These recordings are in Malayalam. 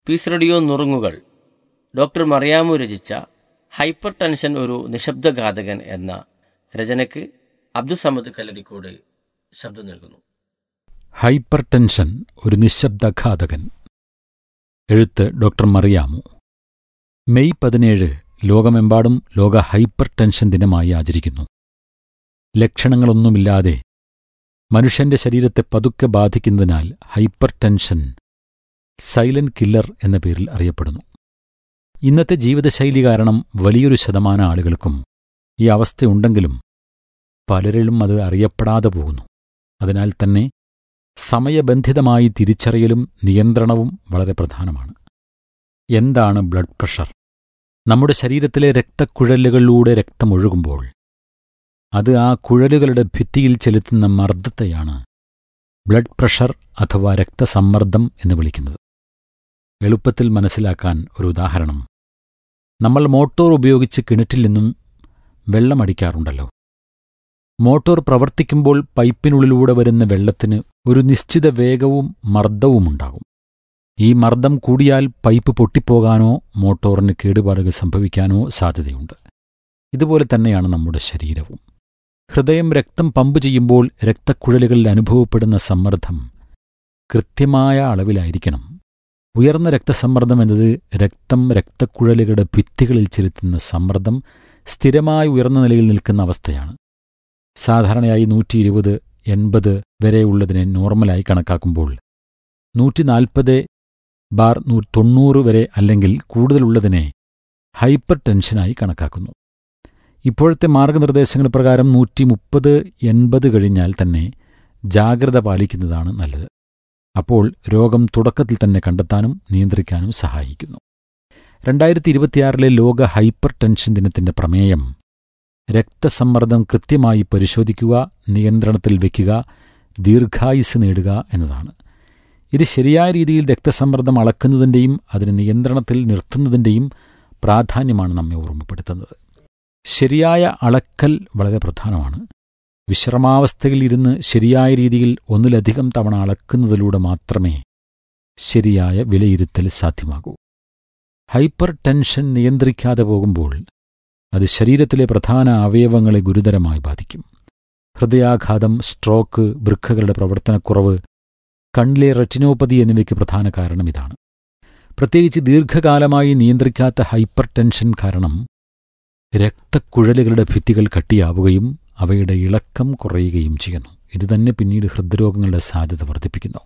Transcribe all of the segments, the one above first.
പീസ് റേഡിയോ നുറുങ്ങുകൾ ഡോക്ടർ മറിയാമു രചിച്ച ഹൈപ്പർ ടെൻഷൻ ഒരു നിശബ്ദഘാതകൻ എന്ന രചനയ്ക്ക് അബ്ദുസമദ് കല്ലടിക്കോട് ശബ്ദം നൽകുന്നു ഹൈപ്പർ ടെൻഷൻ ഒരു നിശബ്ദഘാതകൻ എഴുത്ത് ഡോക്ടർ മറിയാമു മെയ് പതിനേഴ് ലോകമെമ്പാടും ലോക ഹൈപ്പർ ടെൻഷൻ ദിനമായി ആചരിക്കുന്നു ലക്ഷണങ്ങളൊന്നുമില്ലാതെ മനുഷ്യന്റെ ശരീരത്തെ പതുക്കെ ബാധിക്കുന്നതിനാൽ ഹൈപ്പർ ടെൻഷൻ സൈലന്റ് കില്ലർ എന്ന പേരിൽ അറിയപ്പെടുന്നു ഇന്നത്തെ ജീവിതശൈലി കാരണം വലിയൊരു ശതമാനം ആളുകൾക്കും ഈ അവസ്ഥയുണ്ടെങ്കിലും പലരിലും അത് അറിയപ്പെടാതെ പോകുന്നു അതിനാൽ തന്നെ സമയബന്ധിതമായി തിരിച്ചറിയലും നിയന്ത്രണവും വളരെ പ്രധാനമാണ് എന്താണ് ബ്ലഡ് പ്രഷർ നമ്മുടെ ശരീരത്തിലെ രക്തക്കുഴലുകളിലൂടെ രക്തമൊഴുകുമ്പോൾ അത് ആ കുഴലുകളുടെ ഭിത്തിയിൽ ചെലുത്തുന്ന മർദ്ദത്തെയാണ് ബ്ലഡ് പ്രഷർ അഥവാ രക്തസമ്മർദ്ദം എന്ന് വിളിക്കുന്നത് എളുപ്പത്തിൽ മനസ്സിലാക്കാൻ ഒരു ഉദാഹരണം നമ്മൾ മോട്ടോർ ഉപയോഗിച്ച് കിണറ്റിൽ നിന്നും വെള്ളമടിക്കാറുണ്ടല്ലോ മോട്ടോർ പ്രവർത്തിക്കുമ്പോൾ പൈപ്പിനുള്ളിലൂടെ വരുന്ന വെള്ളത്തിന് ഒരു നിശ്ചിത വേഗവും മർദ്ദവുമുണ്ടാകും ഈ മർദ്ദം കൂടിയാൽ പൈപ്പ് പൊട്ടിപ്പോകാനോ മോട്ടോറിന് കേടുപാടുകൾ സംഭവിക്കാനോ സാധ്യതയുണ്ട് ഇതുപോലെ തന്നെയാണ് നമ്മുടെ ശരീരവും ഹൃദയം രക്തം പമ്പ് ചെയ്യുമ്പോൾ രക്തക്കുഴലുകളിൽ അനുഭവപ്പെടുന്ന സമ്മർദ്ദം കൃത്യമായ അളവിലായിരിക്കണം ഉയർന്ന രക്തസമ്മർദ്ദം എന്നത് രക്തം രക്തക്കുഴലുകളുടെ ഭിത്തികളിൽ ചെലുത്തുന്ന സമ്മർദ്ദം സ്ഥിരമായി ഉയർന്ന നിലയിൽ നിൽക്കുന്ന അവസ്ഥയാണ് സാധാരണയായി നൂറ്റി ഇരുപത് എൺപത് വരെയുള്ളതിനെ നോർമലായി കണക്കാക്കുമ്പോൾ നൂറ്റി നാൽപ്പത് ബാർ തൊണ്ണൂറ് വരെ അല്ലെങ്കിൽ കൂടുതലുള്ളതിനെ ഹൈപ്പർ ടെൻഷനായി കണക്കാക്കുന്നു ഇപ്പോഴത്തെ മാർഗനിർദ്ദേശങ്ങൾ പ്രകാരം നൂറ്റി മുപ്പത് എൺപത് കഴിഞ്ഞാൽ തന്നെ ജാഗ്രത പാലിക്കുന്നതാണ് നല്ലത് അപ്പോൾ രോഗം തുടക്കത്തിൽ തന്നെ കണ്ടെത്താനും നിയന്ത്രിക്കാനും സഹായിക്കുന്നു രണ്ടായിരത്തി ഇരുപത്തിയാറിലെ ലോക ഹൈപ്പർ ടെൻഷൻ ദിനത്തിന്റെ പ്രമേയം രക്തസമ്മർദ്ദം കൃത്യമായി പരിശോധിക്കുക നിയന്ത്രണത്തിൽ വയ്ക്കുക ദീർഘായുസ് നേടുക എന്നതാണ് ഇത് ശരിയായ രീതിയിൽ രക്തസമ്മർദ്ദം അളക്കുന്നതിൻ്റെയും അതിന് നിയന്ത്രണത്തിൽ നിർത്തുന്നതിൻ്റെയും പ്രാധാന്യമാണ് നമ്മെ ഓർമ്മപ്പെടുത്തുന്നത് ശരിയായ അളക്കൽ വളരെ പ്രധാനമാണ് വിശ്രമാവസ്ഥയിൽ ഇരുന്ന് ശരിയായ രീതിയിൽ ഒന്നിലധികം തവണ അളക്കുന്നതിലൂടെ മാത്രമേ ശരിയായ വിലയിരുത്തൽ സാധ്യമാകൂ ഹൈപ്പർ ടെൻഷൻ നിയന്ത്രിക്കാതെ പോകുമ്പോൾ അത് ശരീരത്തിലെ പ്രധാന അവയവങ്ങളെ ഗുരുതരമായി ബാധിക്കും ഹൃദയാഘാതം സ്ട്രോക്ക് വൃക്കകളുടെ പ്രവർത്തനക്കുറവ് കണ്ണിലെ റെറ്റിനോപ്പതി എന്നിവയ്ക്ക് പ്രധാന കാരണം ഇതാണ് പ്രത്യേകിച്ച് ദീർഘകാലമായി നിയന്ത്രിക്കാത്ത ഹൈപ്പർ ടെൻഷൻ കാരണം രക്തക്കുഴലുകളുടെ ഭിത്തികൾ കട്ടിയാവുകയും അവയുടെ ഇളക്കം കുറയുകയും ചെയ്യുന്നു ഇതുതന്നെ പിന്നീട് ഹൃദ്രോഗങ്ങളുടെ സാധ്യത വർദ്ധിപ്പിക്കുന്നു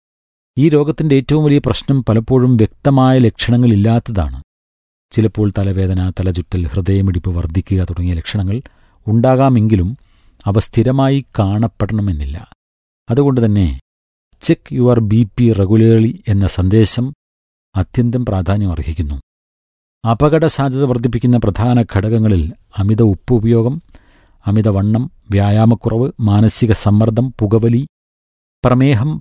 ഈ രോഗത്തിന്റെ ഏറ്റവും വലിയ പ്രശ്നം പലപ്പോഴും വ്യക്തമായ ലക്ഷണങ്ങളില്ലാത്തതാണ് ചിലപ്പോൾ തലവേദന തലചുറ്റൽ ഹൃദയമിടിപ്പ് വർദ്ധിക്കുക തുടങ്ങിയ ലക്ഷണങ്ങൾ ഉണ്ടാകാമെങ്കിലും അവ സ്ഥിരമായി കാണപ്പെടണമെന്നില്ല അതുകൊണ്ട് തന്നെ check your B P regularly എന്ന സന്ദേശം അത്യന്തം പ്രാധാന്യം അർഹിക്കുന്നു അപകട സാധ്യത വർദ്ധിപ്പിക്കുന്ന പ്രധാന ഘടകങ്ങളിൽ അമിത ഉപ്പ് ഉപയോഗം അമിതവണ്ണം വ്യായാമക്കുറവ് മാനസിക സമ്മർദ്ദം പുകവലി പ്രമേഹം